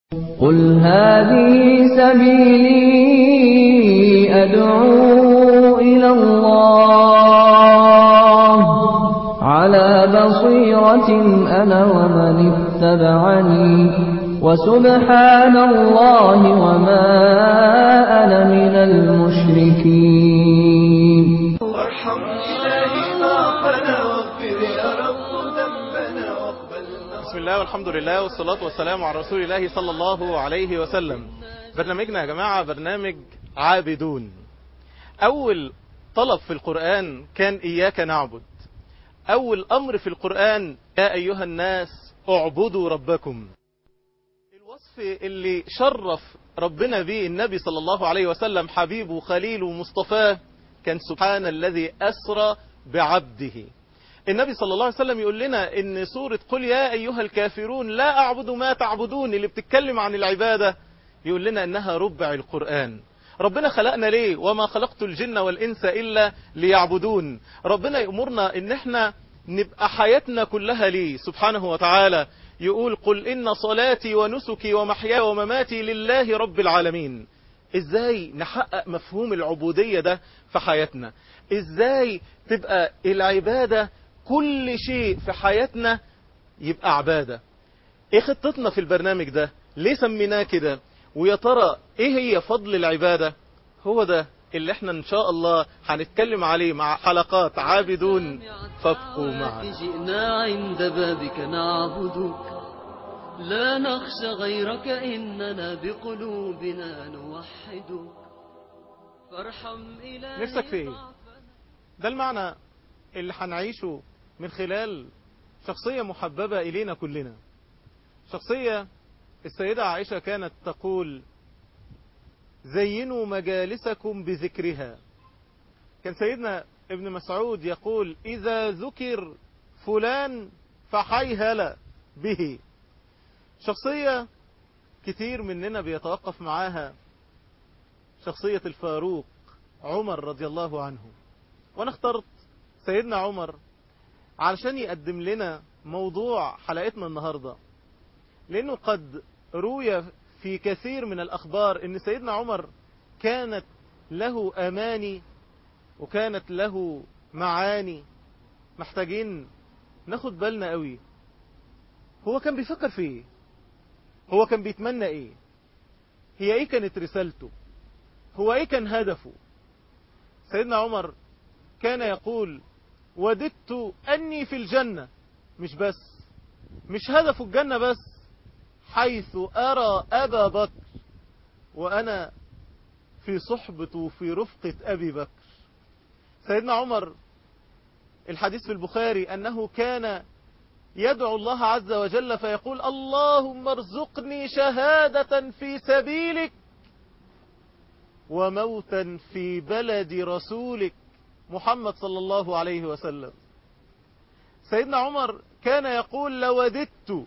قل هذه سبيلي أدعو إلى الله على بصيرة أنا ومن اتبعني وسبحان الله وما أنا من المشركين وارحم إلهي ضعفنا واغفر يا رب ذنبنا واقبلنا بسم الله والحمد لله والصلاة والسلام على رسول الله صلى الله عليه وسلم برنامجنا يا جماعة برنامج عابدون أول طلب في القرآن كان إياك نعبد أول أمر في القرآن يا أيها الناس اعبدوا ربكم الوصف اللي شرف ربنا به النبي صلى الله عليه وسلم حبيبه خليله ومصطفاه كان سبحان الذي أسرى بعبده النبي صلى الله عليه وسلم يقول لنا ان سورة قل يا ايها الكافرون لا اعبد ما تعبدون اللي بتتكلم عن العبادة يقول لنا انها ربع القرآن ربنا خلقنا ليه وما خلقت الجن والانس الا ليعبدون ربنا يأمرنا ان احنا نبقى حياتنا كلها ليه سبحانه وتعالى يقول قل ان صلاتي ونسكي ومحياي ومماتي لله رب العالمين ازاي نحقق مفهوم العبودية ده في حياتنا ازاي تبقى العبادة كل شيء في حياتنا يبقى عبادة ايه خطتنا في البرنامج ده ليه سميناه كده ويا ترى ايه هي فضل العبادة هو ده اللي احنا ان شاء الله هنتكلم عليه مع حلقات عابدون فابقوا معنا جئنا عند بابك نعبدك لا نخشى غيرك إننا بقلوبنا نوحدك فارحم إلهي نفسك في ايه؟ ضعفنا. ده المعنى اللي هنعيشه من خلال شخصية محببة إلينا كلنا شخصية السيدة عائشة كانت تقول زينوا مجالسكم بذكرها كان سيدنا ابن مسعود يقول إذا ذكر فلان فحيهل به شخصية كتير مننا بيتوقف معاها شخصية الفاروق عمر رضي الله عنه وانا اخترت سيدنا عمر علشان يقدم لنا موضوع حلقتنا النهاردة لانه قد روي في كثير من الاخبار ان سيدنا عمر كانت له اماني وكانت له معاني محتاجين ناخد بالنا قوي هو كان بيفكر في ايه هو كان بيتمنى ايه هي ايه كانت رسالته هو ايه كان هدفه سيدنا عمر كان يقول وددت أني في الجنة مش بس مش هدف الجنة بس حيث أرى أبا بكر وأنا في صحبة وفي رفقة أبي بكر سيدنا عمر الحديث في البخاري أنه كان يدعو الله عز وجل فيقول اللهم ارزقني شهادة في سبيلك وموتا في بلد رسولك محمد صلى الله عليه وسلم سيدنا عمر كان يقول لوددت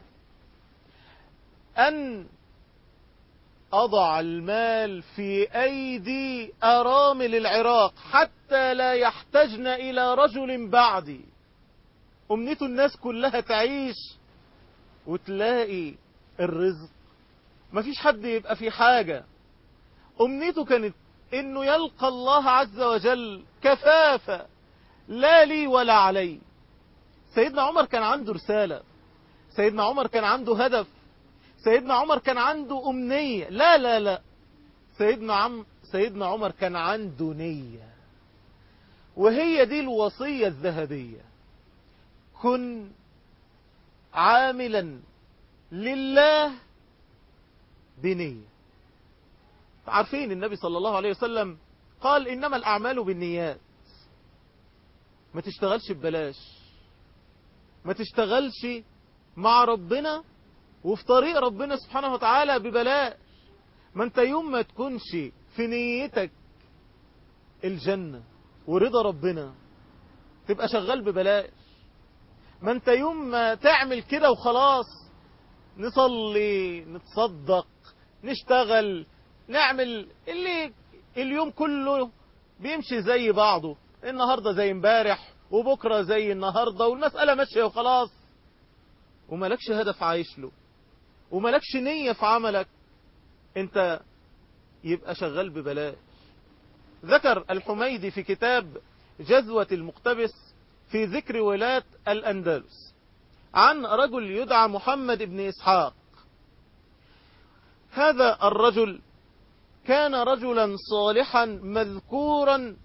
أن أضع المال في أيدي أرامل العراق حتى لا يحتجن إلى رجل بعدي أمنية الناس كلها تعيش وتلاقي الرزق مفيش حد يبقى في حاجة أمنيته كانت إنه يلقى الله عز وجل كفافة لا لي ولا علي سيدنا عمر كان عنده رسالة سيدنا عمر كان عنده هدف سيدنا عمر كان عنده أمنية لا لا لا سيدنا عم سيدنا عمر كان عنده نية وهي دي الوصية الذهبية كن عاملا لله بنيه عارفين النبي صلى الله عليه وسلم قال إنما الأعمال بالنيات ما تشتغلش ببلاش ما تشتغلش مع ربنا وفي طريق ربنا سبحانه وتعالى ببلاش ما انت يوم ما تكونش في نيتك الجنة ورضا ربنا تبقى شغال ببلاش ما انت يوم ما تعمل كده وخلاص نصلي نتصدق نشتغل نعمل اللي اليوم كله بيمشي زي بعضه النهاردة زي امبارح وبكرة زي النهاردة والمسألة ماشية وخلاص وملكش هدف عايش له وملكش نية في عملك انت يبقى شغال ببلاش ذكر الحميدي في كتاب جذوة المقتبس في ذكر ولاة الأندلس عن رجل يدعى محمد بن إسحاق هذا الرجل كان رجلا صالحا مذكورا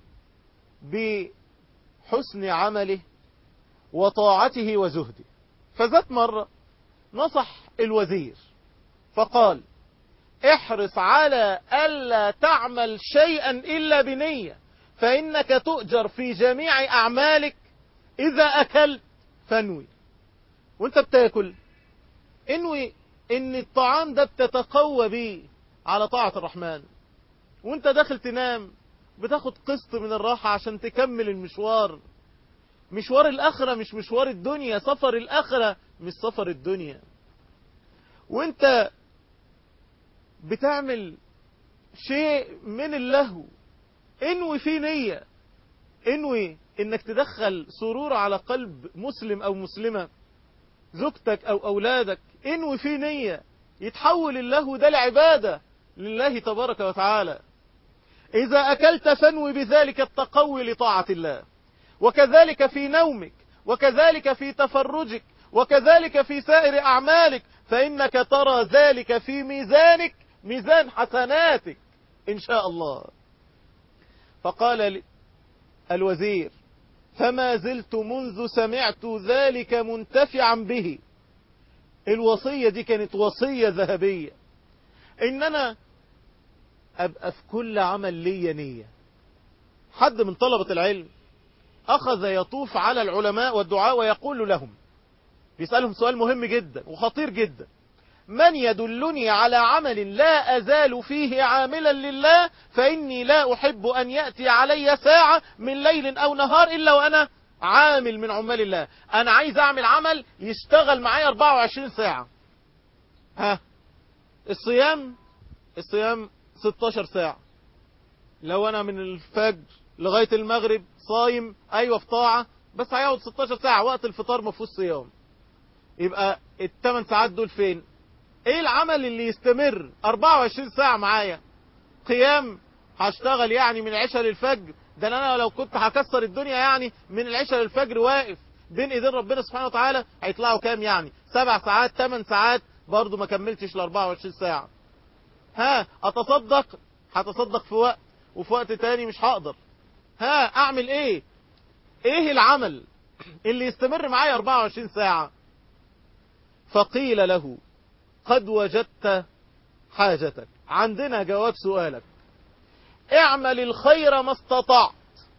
بحسن عمله وطاعته وزهده فذات مرة نصح الوزير فقال احرص على ألا تعمل شيئا إلا بنية فإنك تؤجر في جميع أعمالك إذا أكلت فانوي وانت بتاكل انوي ان الطعام ده بتتقوى بيه على طاعة الرحمن وانت داخل تنام بتاخد قسط من الراحة عشان تكمل المشوار مشوار الآخرة مش مشوار الدنيا سفر الآخرة مش سفر الدنيا وانت بتعمل شيء من اللهو انوي فيه نية انوي انك تدخل سرور على قلب مسلم او مسلمة زوجتك او اولادك انوي فيه نية يتحول اللهو ده لعبادة لله تبارك وتعالى اذا اكلت فانوي بذلك التقوي لطاعة الله وكذلك في نومك وكذلك في تفرجك وكذلك في سائر اعمالك فانك ترى ذلك في ميزانك ميزان حسناتك ان شاء الله فقال الوزير فما زلت منذ سمعت ذلك منتفعا به الوصية دي كانت وصية ذهبية ان انا ابقى في كل عمل لي نية حد من طلبة العلم اخذ يطوف على العلماء والدعاء ويقول لهم بيسألهم سؤال مهم جدا وخطير جدا من يدلني على عمل لا أزال فيه عاملا لله فإني لا أحب أن يأتي علي ساعة من ليل أو نهار إلا وأنا عامل من عمال الله أنا عايز أعمل عمل يشتغل معايا 24 ساعة ها الصيام الصيام 16 ساعة لو أنا من الفجر لغاية المغرب صايم أيوة في طاعة بس هيقعد 16 ساعة وقت الفطار ما فيهوش صيام يبقى الثمان ساعات دول فين ايه العمل اللي يستمر 24 ساعة معايا قيام هشتغل يعني من العشاء للفجر ده انا لو كنت هكسر الدنيا يعني من العشاء للفجر واقف بين ايدين ربنا سبحانه وتعالى هيطلعوا كام يعني سبع ساعات ثمان ساعات برضو ما كملتش ال 24 ساعة ها اتصدق هتصدق في وقت وفي وقت تاني مش هقدر ها اعمل ايه ايه العمل اللي يستمر معايا 24 ساعة فقيل له قد وجدت حاجتك عندنا جواب سؤالك اعمل الخير ما استطعت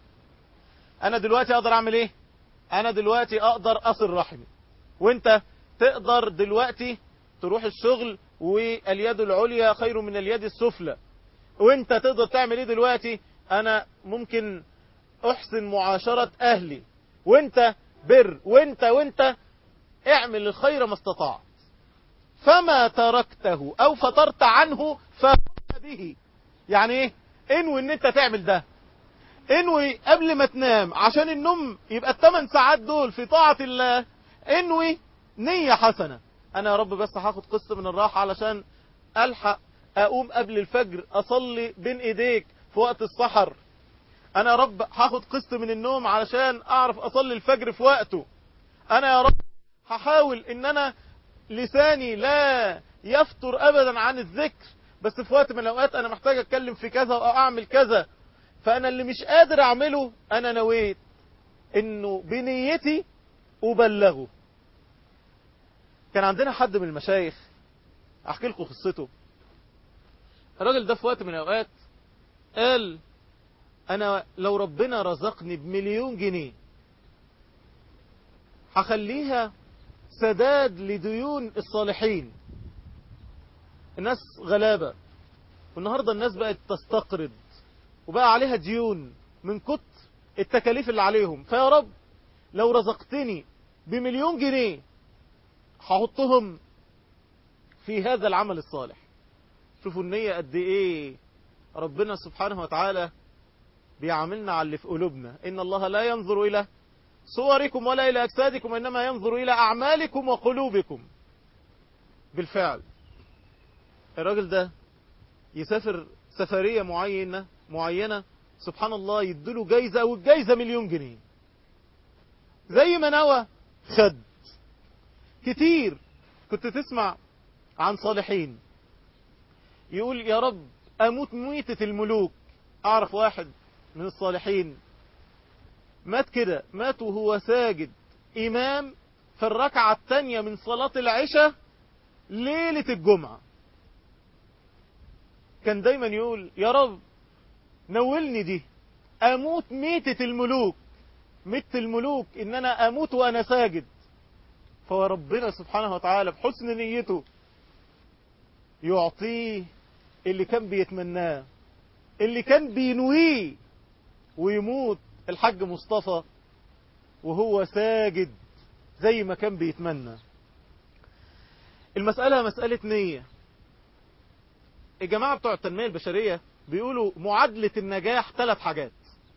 انا دلوقتي اقدر اعمل ايه انا دلوقتي اقدر اصل رحمي وانت تقدر دلوقتي تروح الشغل واليد العليا خير من اليد السفلى وانت تقدر تعمل ايه دلوقتي انا ممكن احسن معاشرة اهلي وانت بر وانت وانت اعمل الخير ما استطعت فما تركته او فطرت عنه فقمت به يعني ايه انوي ان انت تعمل ده انوي قبل ما تنام عشان النوم يبقى الثمان ساعات دول في طاعة الله انوي نية حسنة انا يا رب بس هاخد قسط من الراحة علشان الحق اقوم قبل الفجر اصلي بين ايديك في وقت السحر انا يا رب هاخد قسط من النوم علشان اعرف اصلي الفجر في وقته انا يا رب هحاول ان انا لساني لا يفتر ابدا عن الذكر بس في وقت من الاوقات انا محتاج اتكلم في كذا او اعمل كذا فانا اللي مش قادر اعمله انا نويت انه بنيتي ابلغه كان عندنا حد من المشايخ احكي لكم قصته الراجل ده في وقت من الاوقات قال انا لو ربنا رزقني بمليون جنيه هخليها سداد لديون الصالحين الناس غلابة والنهاردة الناس بقت تستقرض وبقى عليها ديون من كتر التكاليف اللي عليهم فيا رب لو رزقتني بمليون جنيه هحطهم في هذا العمل الصالح شوفوا النية قد ايه ربنا سبحانه وتعالى بيعاملنا على اللي في قلوبنا ان الله لا ينظر الى صوركم ولا الى اجسادكم انما ينظر الى اعمالكم وقلوبكم بالفعل الراجل ده يسافر سفرية معينة معينة سبحان الله يديله جايزة والجايزة مليون جنيه زي ما نوى خد كتير كنت تسمع عن صالحين يقول يا رب أموت ميتة الملوك أعرف واحد من الصالحين مات كده مات وهو ساجد إمام في الركعة الثانية من صلاة العشاء ليلة الجمعة كان دايما يقول يا رب نولني دي أموت ميتة الملوك ميتة الملوك إن أنا أموت وأنا ساجد فهو ربنا سبحانه وتعالى بحسن نيته يعطيه اللي كان بيتمناه اللي كان بينويه ويموت الحاج مصطفى وهو ساجد زي ما كان بيتمنى المسألة مسألة نية الجماعة بتوع التنمية البشرية بيقولوا معادلة النجاح ثلاث حاجات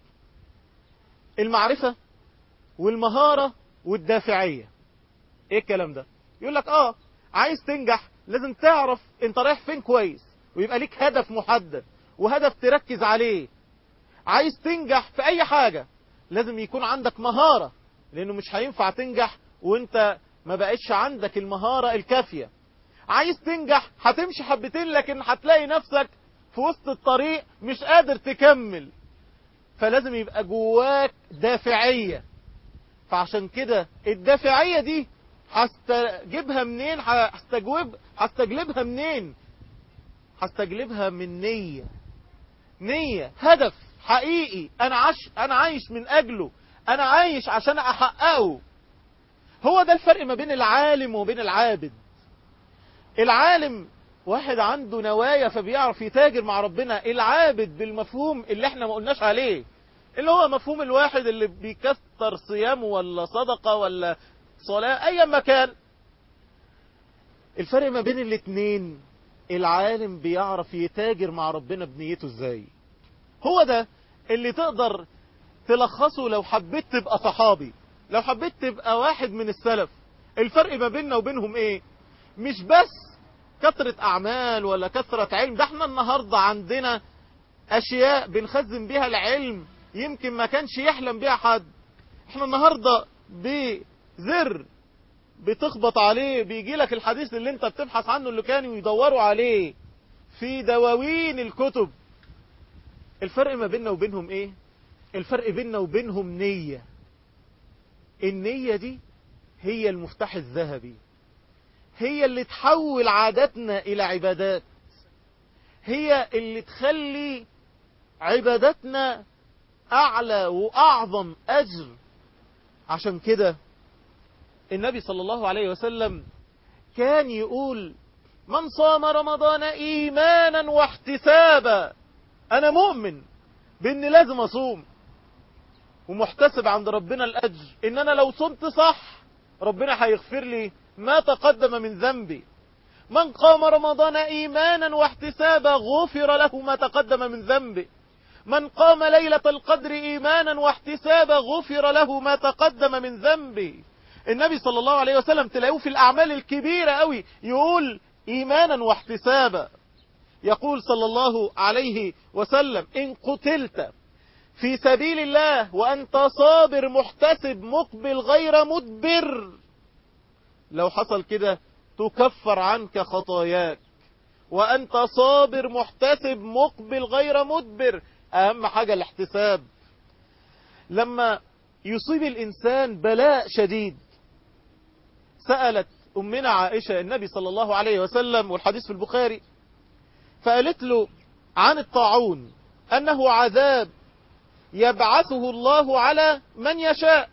المعرفة والمهارة والدافعية ايه الكلام ده يقول لك اه عايز تنجح لازم تعرف انت رايح فين كويس ويبقى ليك هدف محدد وهدف تركز عليه عايز تنجح في اي حاجة لازم يكون عندك مهارة لانه مش هينفع تنجح وانت ما بقتش عندك المهارة الكافية عايز تنجح هتمشي حبتين لكن هتلاقي نفسك في وسط الطريق مش قادر تكمل فلازم يبقى جواك دافعية فعشان كده الدافعية دي هستجيبها منين هستجوب هستجلبها منين هستجلبها من نية نية هدف حقيقي انا عاش انا عايش من اجله انا عايش عشان احققه هو ده الفرق ما بين العالم وبين العابد العالم واحد عنده نوايا فبيعرف يتاجر مع ربنا العابد بالمفهوم اللي احنا ما قلناش عليه اللي هو مفهوم الواحد اللي بيكثر صيامه ولا صدقة ولا صلاة اي مكان الفرق ما بين الاتنين العالم بيعرف يتاجر مع ربنا بنيته ازاي هو ده اللي تقدر تلخصه لو حبيت تبقى صحابي لو حبيت تبقى واحد من السلف الفرق ما بيننا وبينهم ايه مش بس كثرة اعمال ولا كثرة علم ده احنا النهاردة عندنا اشياء بنخزن بيها العلم يمكن ما كانش يحلم بيها حد احنا النهاردة بزر بتخبط عليه بيجي لك الحديث اللي انت بتبحث عنه اللي كانوا يدوروا عليه في دواوين الكتب الفرق ما بيننا وبينهم ايه الفرق بيننا وبينهم نية النية دي هي المفتاح الذهبي هي اللي تحول عاداتنا الى عبادات هي اللي تخلي عباداتنا اعلى واعظم اجر عشان كده النبي صلى الله عليه وسلم كان يقول من صام رمضان ايمانا واحتسابا انا مؤمن باني لازم اصوم ومحتسب عند ربنا الاجر ان انا لو صمت صح ربنا هيغفر لي ما تقدم من ذنبي من قام رمضان ايمانا واحتسابا غفر له ما تقدم من ذنبه من قام ليلة القدر ايمانا واحتسابا غفر له ما تقدم من ذنبه النبي صلى الله عليه وسلم تلاقوه في الاعمال الكبيرة قوي يقول ايمانا واحتسابا يقول صلى الله عليه وسلم ان قتلت في سبيل الله وانت صابر محتسب مقبل غير مدبر لو حصل كده تكفر عنك خطاياك وانت صابر محتسب مقبل غير مدبر اهم حاجة الاحتساب لما يصيب الانسان بلاء شديد سألت امنا عائشة النبي صلى الله عليه وسلم والحديث في البخاري فقالت له عن الطاعون انه عذاب يبعثه الله على من يشاء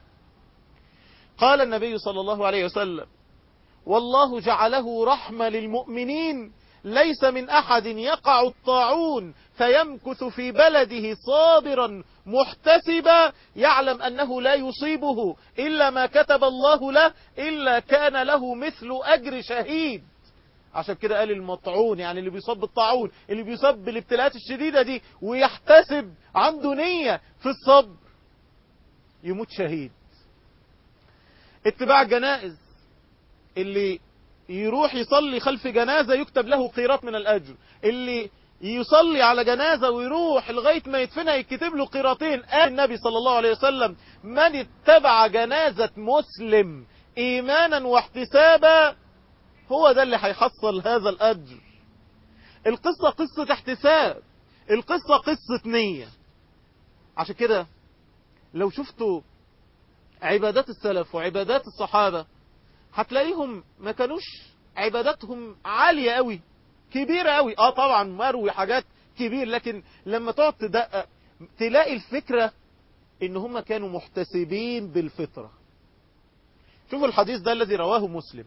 قال النبي صلى الله عليه وسلم والله جعله رحمة للمؤمنين ليس من أحد يقع الطاعون فيمكث في بلده صابرا محتسبا يعلم أنه لا يصيبه إلا ما كتب الله له إلا كان له مثل أجر شهيد عشان كده قال المطعون يعني اللي بيصاب بالطاعون اللي بيصاب بالابتلاءات الشديدة دي ويحتسب عنده نية في الصبر يموت شهيد اتباع الجنائز اللي يروح يصلي خلف جنازة يكتب له قيراط من الأجر اللي يصلي على جنازة ويروح لغاية ما يدفنها يكتب له قيراطين قال النبي صلى الله عليه وسلم من اتبع جنازة مسلم إيمانا واحتسابا هو ده اللي هيحصل هذا الأجر القصة قصة احتساب القصة قصة نية عشان كده لو شفتوا عبادات السلف وعبادات الصحابة هتلاقيهم ما كانوش عباداتهم عالية قوي كبيرة قوي اه طبعا مروي حاجات كبير لكن لما تقعد تدقق تلاقي الفكرة ان هم كانوا محتسبين بالفطرة شوفوا الحديث ده الذي رواه مسلم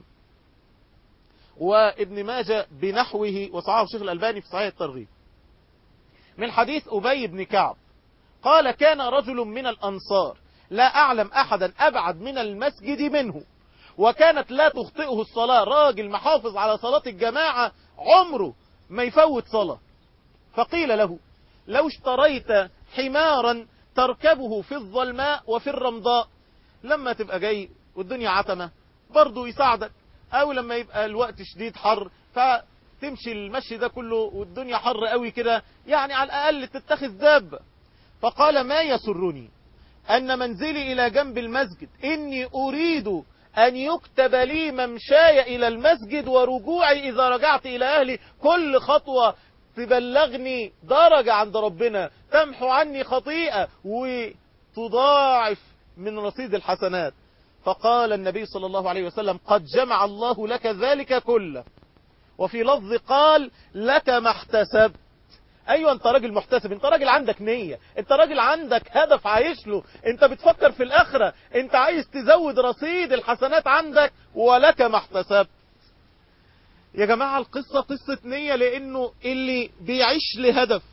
وابن ماجه بنحوه وصححه الشيخ الألباني في صحيح الترغيب من حديث أبي بن كعب قال كان رجل من الأنصار لا أعلم أحدا أبعد من المسجد منه وكانت لا تخطئه الصلاة راجل محافظ على صلاة الجماعة عمره ما يفوت صلاة فقيل له لو اشتريت حمارا تركبه في الظلماء وفي الرمضاء لما تبقى جاي والدنيا عتمة برضه يساعدك او لما يبقى الوقت شديد حر فتمشي المشي ده كله والدنيا حر قوي كده يعني على الاقل تتخذ دابة فقال ما يسرني ان منزلي الى جنب المسجد اني اريد ان يكتب لي ممشاي الى المسجد ورجوعي اذا رجعت الى اهلي كل خطوة تبلغني درجة عند ربنا تمحو عني خطيئة وتضاعف من رصيد الحسنات فقال النبي صلى الله عليه وسلم قد جمع الله لك ذلك كله وفي لفظ قال لك ما احتسبت ايوه انت راجل محتسب انت راجل عندك نية انت راجل عندك هدف عايش له انت بتفكر في الاخرة انت عايز تزود رصيد الحسنات عندك ولك ما احتسبت يا جماعة القصة قصة نية لانه اللي بيعيش لهدف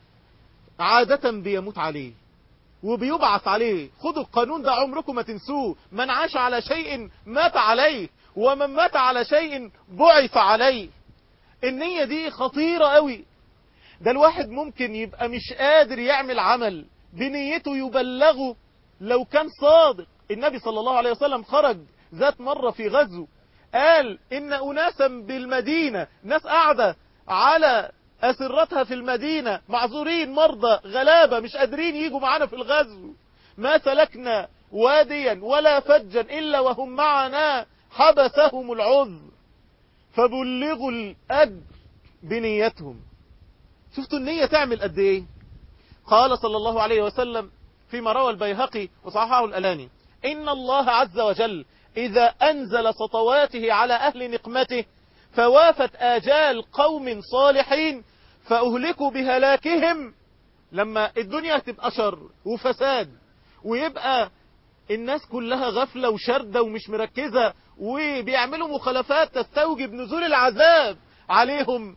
عادة بيموت عليه وبيبعث عليه خدوا القانون ده عمركم ما تنسوه من عاش على شيء مات عليه ومن مات على شيء بعث عليه النية دي خطيرة قوي ده الواحد ممكن يبقى مش قادر يعمل عمل بنيته يبلغه لو كان صادق النبي صلى الله عليه وسلم خرج ذات مرة في غزو قال إن أناسا بالمدينة ناس قاعدة على أسرتها في المدينة معذورين مرضى غلابة مش قادرين يجوا معانا في الغزو ما سلكنا واديا ولا فجا إلا وهم معنا حبسهم العذر فبلغوا الأجر بنيتهم شفتوا النية تعمل قد ايه قال صلى الله عليه وسلم فيما روى البيهقي وصححه الألاني إن الله عز وجل إذا أنزل سطواته على أهل نقمته فوافت آجال قوم صالحين فأهلكوا بهلاكهم لما الدنيا تبقى شر وفساد ويبقى الناس كلها غفلة وشردة ومش مركزة وبيعملوا مخالفات تستوجب نزول العذاب عليهم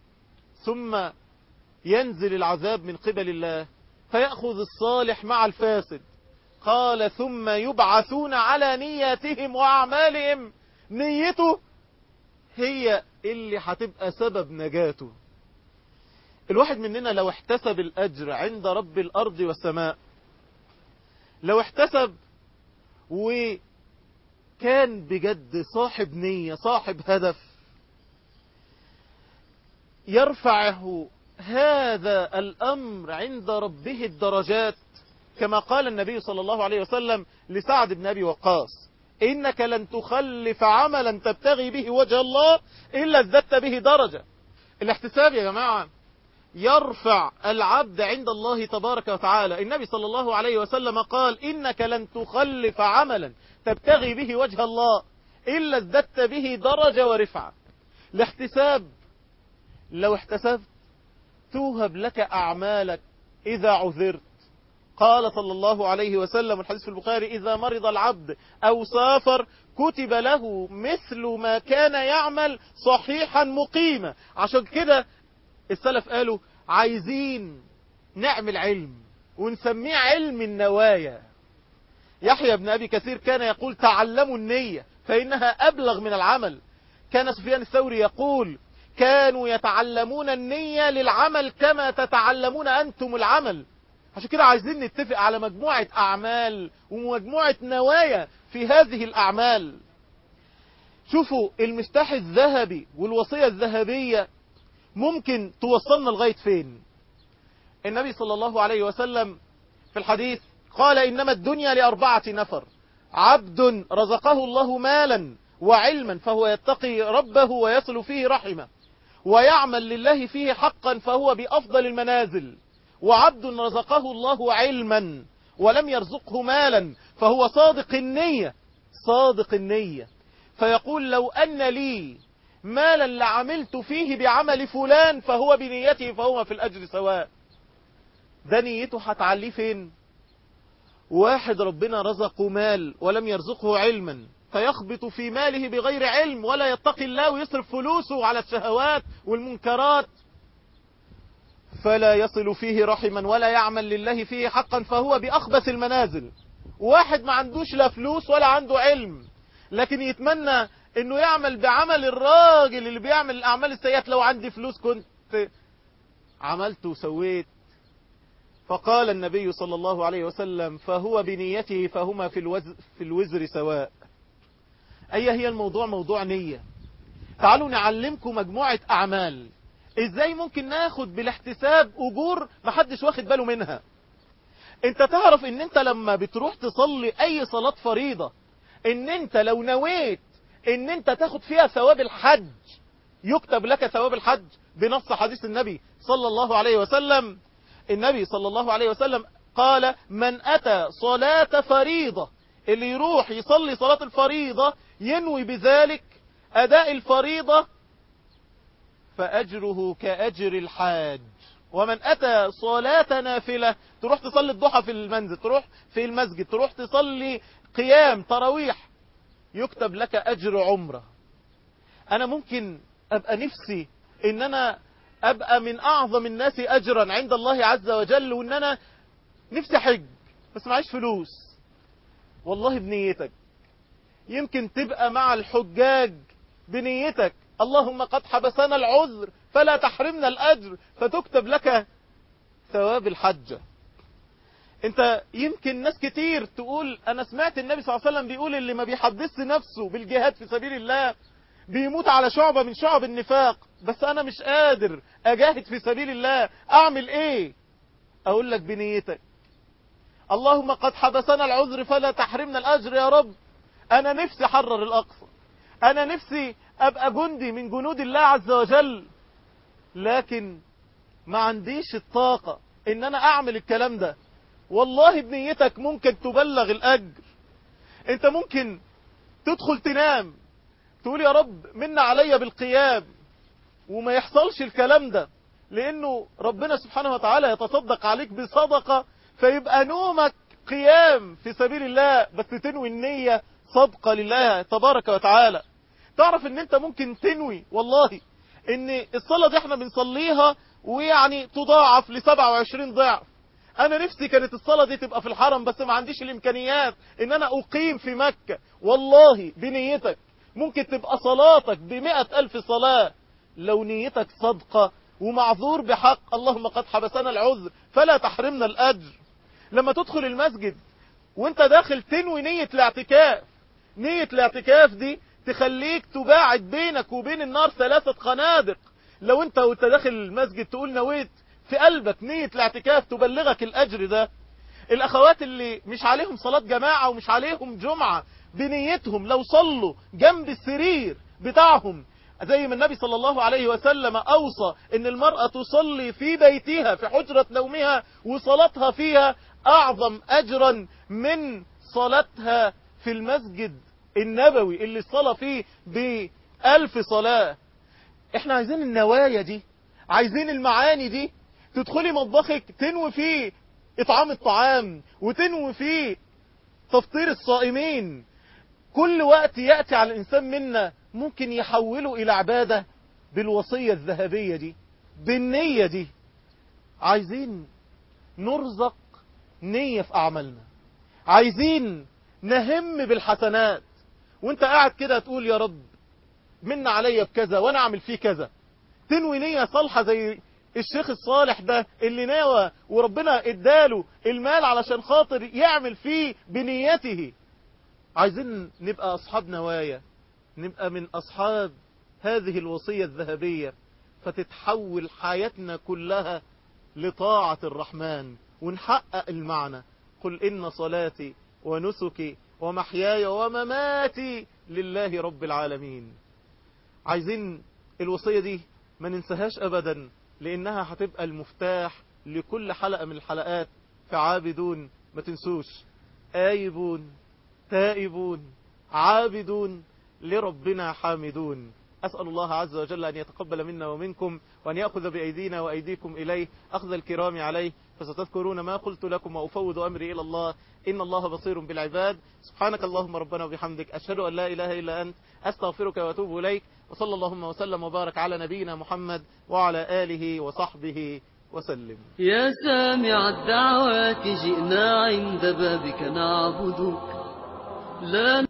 ثم ينزل العذاب من قبل الله فيأخذ الصالح مع الفاسد قال ثم يبعثون على نياتهم وأعمالهم نيته هي اللي هتبقى سبب نجاته الواحد مننا لو احتسب الأجر عند رب الأرض والسماء لو احتسب وكان بجد صاحب نية صاحب هدف يرفعه هذا الأمر عند ربه الدرجات كما قال النبي صلى الله عليه وسلم لسعد بن أبي وقاص إنك لن تخلف عملا تبتغي به وجه الله إلا ازددت به درجة الاحتساب يا جماعة يرفع العبد عند الله تبارك وتعالى النبي صلى الله عليه وسلم قال إنك لن تخلف عملا تبتغي به وجه الله إلا ازددت به درجة ورفعة الاحتساب لو احتسبت توهب لك أعمالك إذا عذرت قال صلى الله عليه وسلم الحديث في البخاري إذا مرض العبد أو سافر كتب له مثل ما كان يعمل صحيحا مقيما عشان كده السلف قالوا عايزين نعمل علم ونسميه علم النوايا يحيى بن أبي كثير كان يقول تعلموا النية فإنها أبلغ من العمل كان سفيان الثوري يقول كانوا يتعلمون النية للعمل كما تتعلمون أنتم العمل عشان كده عايزين نتفق على مجموعة أعمال ومجموعة نوايا في هذه الأعمال شوفوا المفتاح الذهبي والوصية الذهبية ممكن توصلنا لغاية فين النبي صلى الله عليه وسلم في الحديث قال إنما الدنيا لأربعة نفر عبد رزقه الله مالا وعلما فهو يتقي ربه ويصل فيه رحمه ويعمل لله فيه حقا فهو بأفضل المنازل وعبد رزقه الله علما ولم يرزقه مالا فهو صادق النية صادق النية فيقول لو أن لي مالا لعملت فيه بعمل فلان فهو بنيته فهو في الأجر سواء ده نيته هتعليه فين واحد ربنا رزقه مال ولم يرزقه علما فيخبط في ماله بغير علم ولا يتقي الله ويصرف فلوسه على الشهوات والمنكرات فلا يصل فيه رحما ولا يعمل لله فيه حقا فهو بأخبث المنازل واحد ما عندوش لا فلوس ولا عنده علم لكن يتمنى انه يعمل بعمل الراجل اللي بيعمل الاعمال السيئات لو عندي فلوس كنت عملت وسويت فقال النبي صلى الله عليه وسلم فهو بنيته فهما في, الوز في الوزر سواء أي هي الموضوع موضوع نية تعالوا نعلمكم مجموعة أعمال إزاي ممكن ناخد بالاحتساب أجور محدش واخد باله منها انت تعرف ان انت لما بتروح تصلي اي صلاة فريضة ان انت لو نويت ان انت تاخد فيها ثواب الحج يكتب لك ثواب الحج بنص حديث النبي صلى الله عليه وسلم النبي صلى الله عليه وسلم قال من أتى صلاة فريضة اللي يروح يصلي صلاة الفريضة ينوي بذلك أداء الفريضة فأجره كأجر الحاج ومن أتى صلاة نافلة تروح تصلي الضحى في المنزل تروح في المسجد تروح تصلي قيام تراويح يكتب لك أجر عمره أنا ممكن أبقى نفسي إن أنا أبقى من أعظم الناس أجرا عند الله عز وجل وإن أنا نفسي حج بس معيش فلوس والله بنيتك يمكن تبقى مع الحجاج بنيتك اللهم قد حبسنا العذر فلا تحرمنا الأجر فتكتب لك ثواب الحجة انت يمكن ناس كتير تقول انا سمعت النبي صلى الله عليه وسلم بيقول اللي ما بيحدث نفسه بالجهاد في سبيل الله بيموت على شعبة من شعب النفاق بس انا مش قادر اجاهد في سبيل الله اعمل ايه اقول لك بنيتك اللهم قد حبسنا العذر فلا تحرمنا الاجر يا رب انا نفسي احرر الاقصى انا نفسي ابقى جندي من جنود الله عز وجل لكن ما عنديش الطاقة ان انا اعمل الكلام ده والله بنيتك ممكن تبلغ الاجر انت ممكن تدخل تنام تقول يا رب من عليا بالقيام وما يحصلش الكلام ده لانه ربنا سبحانه وتعالى يتصدق عليك بصدقة فيبقى نومك قيام في سبيل الله بس تنوي النية صدقة لله تبارك وتعالى تعرف ان انت ممكن تنوي والله ان الصلاة دي احنا بنصليها ويعني تضاعف ل 27 ضعف انا نفسي كانت الصلاة دي تبقى في الحرم بس ما عنديش الامكانيات ان انا اقيم في مكة والله بنيتك ممكن تبقى صلاتك بمئة الف صلاة لو نيتك صدقة ومعذور بحق اللهم قد حبسنا العذر فلا تحرمنا الاجر لما تدخل المسجد وانت داخل تنوي نية الاعتكاف نية الاعتكاف دي تخليك تباعد بينك وبين النار ثلاثة خنادق لو انت وانت داخل المسجد تقول نويت في قلبك نية الاعتكاف تبلغك الأجر ده الأخوات اللي مش عليهم صلاة جماعة ومش عليهم جمعة بنيتهم لو صلوا جنب السرير بتاعهم زي ما النبي صلى الله عليه وسلم أوصى ان المرأة تصلي في بيتها في حجرة نومها وصلاتها فيها أعظم أجرا من صلاتها في المسجد النبوي اللي الصلاة فيه بألف صلاة احنا عايزين النوايا دي عايزين المعاني دي تدخلي مطبخك تنوي فيه اطعام الطعام وتنوي فيه تفطير الصائمين كل وقت يأتي على الإنسان منا ممكن يحوله إلى عبادة بالوصية الذهبية دي بالنية دي عايزين نرزق نية في أعمالنا عايزين نهم بالحسنات وانت قاعد كده تقول يا رب من عليا بكذا وانا اعمل فيه كذا تنوي نية صالحة زي الشيخ الصالح ده اللي ناوى وربنا اداله المال علشان خاطر يعمل فيه بنيته عايزين نبقى اصحاب نوايا نبقى من أصحاب هذه الوصية الذهبية فتتحول حياتنا كلها لطاعة الرحمن ونحقق المعنى قل إن صلاتي ونسكي ومحياي ومماتي لله رب العالمين عايزين الوصية دي ما ننساهاش أبدا لأنها هتبقى المفتاح لكل حلقة من الحلقات في عابدون ما تنسوش آيبون تائبون عابدون لربنا حامدون أسأل الله عز وجل أن يتقبل منا ومنكم وأن يأخذ بأيدينا وأيديكم إليه أخذ الكرام عليه فستذكرون ما قلت لكم وأفوض أمري إلى الله إن الله بصير بالعباد سبحانك اللهم ربنا وبحمدك أشهد أن لا إله إلا أنت أستغفرك وأتوب إليك وصلى اللهم وسلم وبارك على نبينا محمد وعلى آله وصحبه وسلم يا سامع الدعوات جئنا عند بابك نعبدك لا